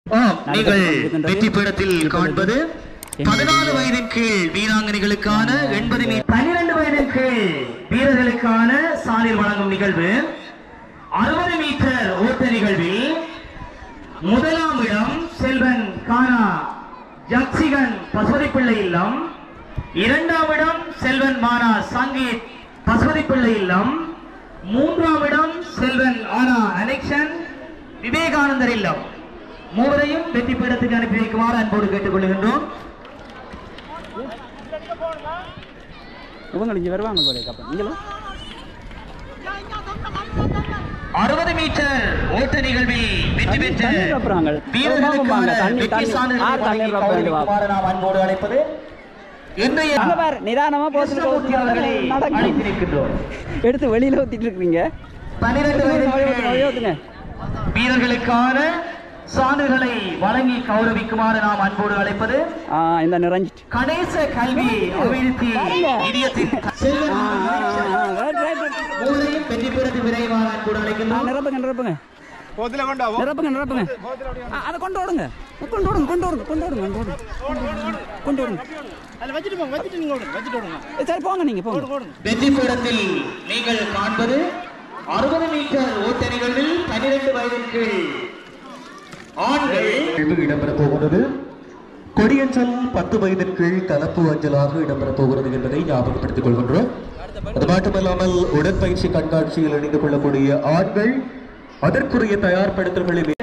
ஆம், நீங்கள் வெற்றி பீடத்தில் காண்பது பதினாலு வயதின் கீழ் வீராங்கனைகளுக்கான எண்பது மீட்டர் பன்னிரண்டு வயதின் கீழ் வீரர்களுக்கான சாலில் வழங்கும் நிகழ்வு அறுபது மீட்டர் ஓட்ட நிகழ்வில் முதலாம் இடம் செல்வன் கானா ஜக்சிகன் பசுபதிப்பிள்ளை இல்லம் இரண்டாம் இடம் செல்வன் மானா சங்கீத் பசுபதிப்பிள்ளை இல்லம் மூன்றாம் இடம் செல்வன் ஆனா அலெக்சன் விவேகானந்தர் இல்லம் மூவரையும் வெற்றி பீடத்துக்கு அனுப்பி வைக்குமாறு அன்போடு கேட்டுக்கொள்கின்றோம் இவங்க இங்கே வருவாங்க போல அப்போ நீங்களும் அறுபது மீட்டர் ஓட்ட நிகழ்வில் வெற்றி பெற்ற தண்ணீர் ரப்புறாங்க. வீரர்களுக்கான தண்ணி, வெற்றி தண்ணி. சான்றிதழ் ஆ, தண்ணீர் வழங்கி ரப்புறாங்க. கௌரவிக்குமாறு நாம் அன்போடு அழைப்பது இன்றைய அங்க பாரு நிதானமா போட்டு கிருஷ்ணமூர்த்தி அவர்களை நடக்கு அழைத்திருக்கின்றோம் எடுத்து வெளியில ஊத்திட்டு இருக்கீங்க பன்னிரண்டு வழி வயதில் ஊத்துங்க, வழி ஊத்துங்க. வீரர்களுக்கான சான்றுகளை வழங்கி கௌரவிக்குமாறு நாம் அன்போடு அழைப்பது ஆ இந்த நிறைஞ்சிட்டு கணேச கல்வி அபிவிருத்தி நிதியத்தின் செல்வன் ஆ, ஆ, ஆ, ரைட், ரைட், ரைட். மூவரையும் வெற்றி பெறுவது விரைவாக அன்போடு ஆ, அழைக்கின்றோம் நிரப்புங்க நிரப்புங்க நிரப்புங்க நிரப்புங்க ஆ, அதை கொண்டு ஓடுங்க கொண்டு ஓடுங்க கொண்டு ஓடுங்க கொண்டு ஓடுங்க கொண்டு ஓடுங்க கொண்டு ஓடுங்க ஏ, சரி போங்க நீங்க போங்க வெற்றி பீடத்தில் நீங்கள் காண்பது அறுபது மீட்டர் ஓட்ட நிகழ்வில் பன்னிரண்டு வயதின் கீழ் ஆண்கள் நிகழ்வு இடம்பெறப் போகிறது கொடியஞ்சல் பத்து வயதின் கீழ் கலப்பு அஞ்சலாக இடம்பெறப் போகிறது என்பதை ஞாபகப்படுத்திக் கொள்கின்றோம் அது மட்டுமல்லாமல் உடற்பயிற்சி கண்காட்சியில் இணைந்து கொள்ளக்கூடிய ஆண்கள் அதற்குரிய தயார்படுத்தல்களை மே-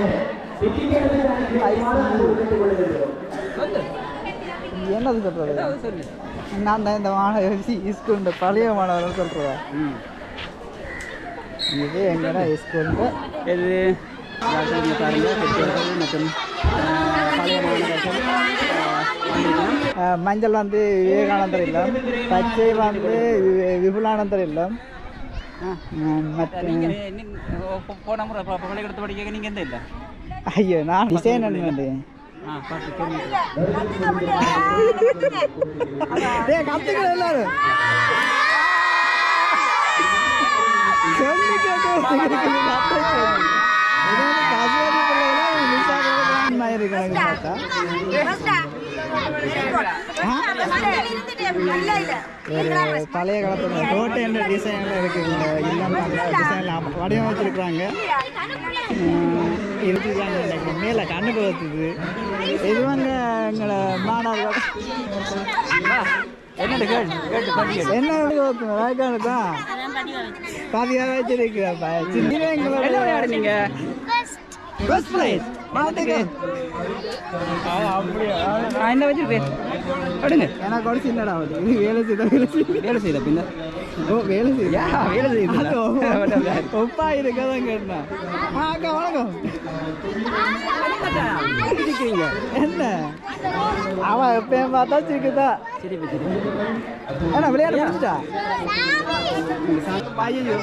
என்னது சொல்றது நான் தான் இந்த மாணவர் ஸ்கூல் இந்த பழைய மாணவர் சொல்றதா ம் இது எங்கடா ஸ்கூலுக்கு இது அதாவது இங்க பாருங்க பெற்றோர்கள் மற்றும் ஆ, பழைய மாணவர்கள் ஆ, வந்திருக்கணும். மஞ்சள் வந்து விவேகானந்தர் இல்லம் பச்சை வந்து வி- விபுலானந்தர் இல்லம் ஆ. ம், மற்ற நீங்க நீ- போ- போன முறை ப- பள்ளிக்கூடத்து படிக்க நீங்க எந்த இல்லை ஐயோ நான் டிசைன் வந்து ஆ பாட்டு கேள்வி டேய் கத்துக்கிற எல்லாரும் சொல்லி கேட்டு வச்சுக்கிறீங்க, கத்த சொல்லு. இது வந்து கசுவாதி பிள்ளைகளா, இது மிஸ் ஆகுறது மாதிரி இருக்கு எனக்கு பார்த்தா. ஒரு பழைய காலத்துல கோட்டை என்ற டிசைன்ல இருக்கு இந்த இல்லம் அந்த டிசைன்ல வடிவமைச்சிருக்கிறாங்க இருக்குதாங்க நினைக்கிறேன் மேல கண்ணுக்கு வச்சுது இதுவங்க எங்களை மாணவர்கள் என்னட்டு கேட்டு கேட்டு படி கேட்டு என்ன ஓகே வேக்கானுக்கா பாதியாக வச்சிருக்கிறப்பா சின்ன என்ன எங்களோட விளையாடுனீங்க ஃபர்ஸ்ட் பிரைஸ் மாட்டுக்கு நான் என்ன வச்சிருக்கேன் அடுங்க எனக்கு ஒரு சின்னடா ஆகுது இது வேலை செய்த வேலை செய்த வேலை செய்த பின்ன ஓ வேலை செய்த யா, வேலை செய்யுதுல்ல. அது ஒப்பா- ஒப்பா இருக்கதான் கேட்டேன் ஆ, அக்கா வணக்கம் இருக்கீங்க என்ன அவன் எப்பயும் பார்த்தா சிரிக்குதா சரி சரி என்ன விளையாட முடிச்சிட்டா ஐயோ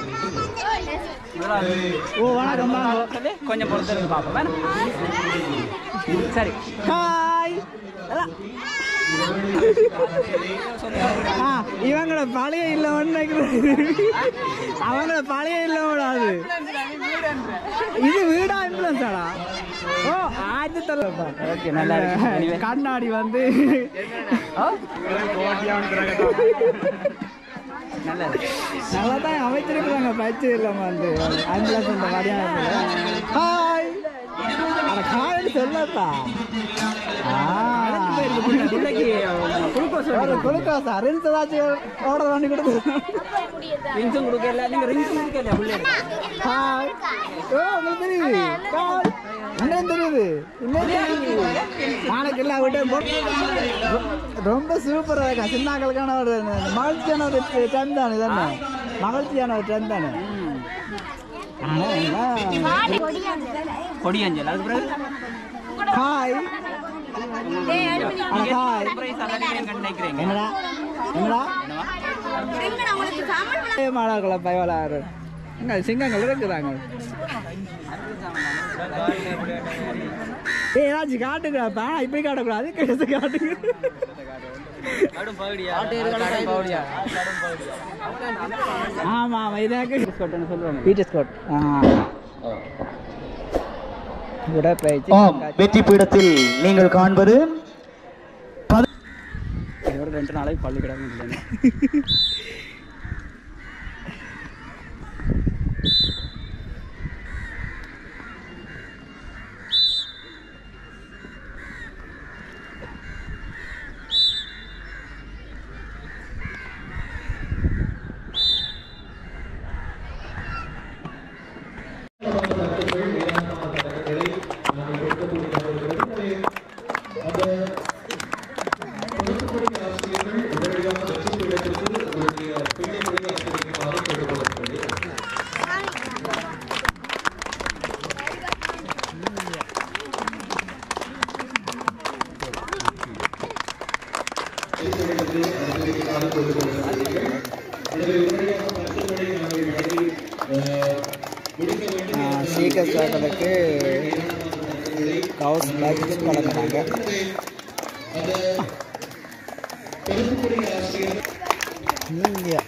ஓ வணக்கம் வாங்க கொஞ்சம் பொறுத்து பார்ப்போம் வேணாம்? சரி ஹாய் ஆ இவங்களோட பழைய இல்ல அவங்களோட பழைய இல்ல அது இது வீடா இன்ஃபுளுன்ஸாடா ஓ ஆயிரத்தி தொள்ளாயிரத்தி ஓகே நல்லா இருக்கு Anyway. கண்ணாடி வந்து ஆ? நல்லா இருக்கு நல்லா தான் அமைச்சிருக்கிறாங்க பயிற்சி இல்லாம வந்து ஆம்புலன்ஸ் அந்த மாதிரியான ஹாய் அட ஹாய்னு சொல்லத்தா பிள்ளைக்கு குளுக்கோஸ் ஒரு குளுக்கோஸ் அரிஞ்சு ஏதாச்சும் ஆர்டர் பண்ணி கொடுத்து ரிங்ஸும் கொடுக்கல நீங்க ரிங்ஸும் கொடுக்கல பிள்ளைக்கு ஹாய் ஓ உங்களுக்கு தெரியுது ஹாய் இன்னும் தெரியுது இன்னும் தெரியுது நாளைக்கு எல்லாம் விட்டு ரொம்ப சூப்பராக இருக்கா சின்னாக்களுக்கான ஒரு மகிழ்ச்சியான ஒரு டைம் தானே தானே மகிழ்ச்சியான ஒரு டைம் தானே ஆனா என்ன கொடியஞ்சல் அதுக்கு பிறகு ஹாய் அட ஹாய் பிரைஸ் அதான் நினைக்கிறீங்க என்னடா என்னடா ஏ மாணவர்களை பயவலாறு இங்க சிங்கங்கள் இருக்குதாங்க ஏய் ஏதாச்சும் காட்டுங்கப்பா இப்படி காட்டக்கூடாது கிடைச்சு காட்டுங்க ஆமா ஆமா இதாக்கு சொல்லுவாங்க பீட்டர் ஸ்காட் ஆ உடற்பயிற்சி ஆம் வெற்றி பீடத்தில் நீங்கள் காண்பது பத- இதோட ரெண்டு நாளைக்கு பள்ளி கிடக்கு சீக்கிரம் சாப்பிட்றதுக்கு கவுஸ் பேக்கெட் வழங்குறாங்க நீங்கள்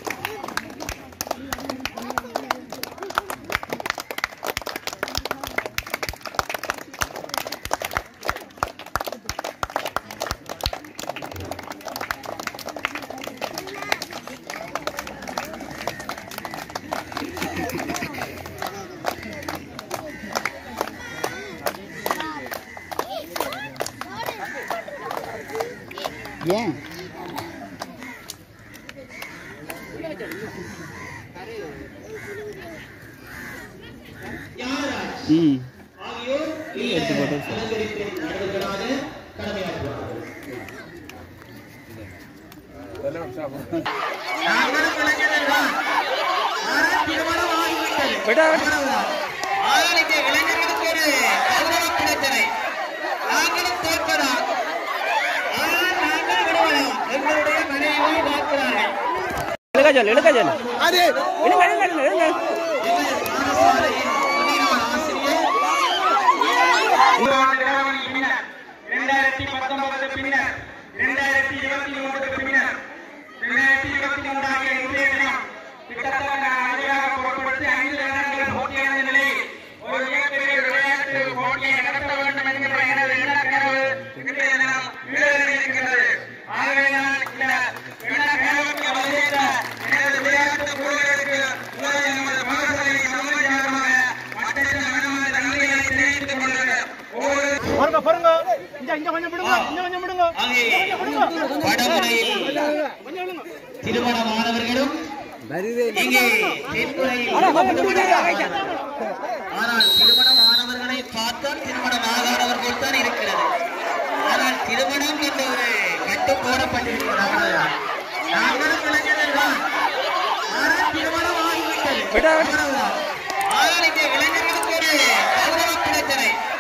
ஏன் ம் எடுத்து போட்டு விடா ஆனால் இந்த இளைஞர்களுக்கு ஒரு கௌரவ கிடைத்ததை நாங்களும் தோற்பதா ஆனால் நாங்கள் விடுவதா எங்களுடைய மனைவி பார்க்கிறார்கள் இழுக்க சொல்லு இழுக்க சொல்லு இழுங்க இழுங்க இழுங்க இழுங்க இரண்டாயிரத்தி பத்தொன்பது பின்னர் இரண்டாயிரத்தி இருபத்தி மூன்றுக்கு பின்னர் இரண்டாயிரத்தி இருபத்தி மூன்றாகிய இன்றைய தினம் கிட்டத்தட்ட அதிகார பொருட்படுத்தி ஐந்து இடங்கள் போட்டியான நிலையில் ஒரு மிகப்பெரிய விளையாட்டு போட்டியை நடத்த வேண்டும் என்கிற எனது எண்ண கனவு இன்றைய தினம் ஈடேறியிருக்கின்றது ஆகவே நான் இந்த எண்ண கனவுக்கு வலியுறுத்த எனது விளையாட்டு குழுவினருக்கு உங்களை நமது மகசலை சமூகமாக மற்ற மனமான நன்றிகளை தெரிவித்துக் கொள்கிறேன் ஒவ்வொரு வடமுறையில் திருமணமானவர்களும் இங்கே தென்முறையில் ஆனால் திருமணமானவர்களை பார்த்தால் திருமணமாகாதவர்கள் தான் இருக்கிறது ஆனால் திருமணம் என்ற ஒரு கட்டு போடப்பட்டிருக்கிறது நாங்களும் இளைஞர்கள் தான் ஆனால் திருமணம் ஆகிவிட்டது விடா ஆனால் இந்த இளைஞர்களுக்கு ஒரு கௌரவ கிடைத்ததை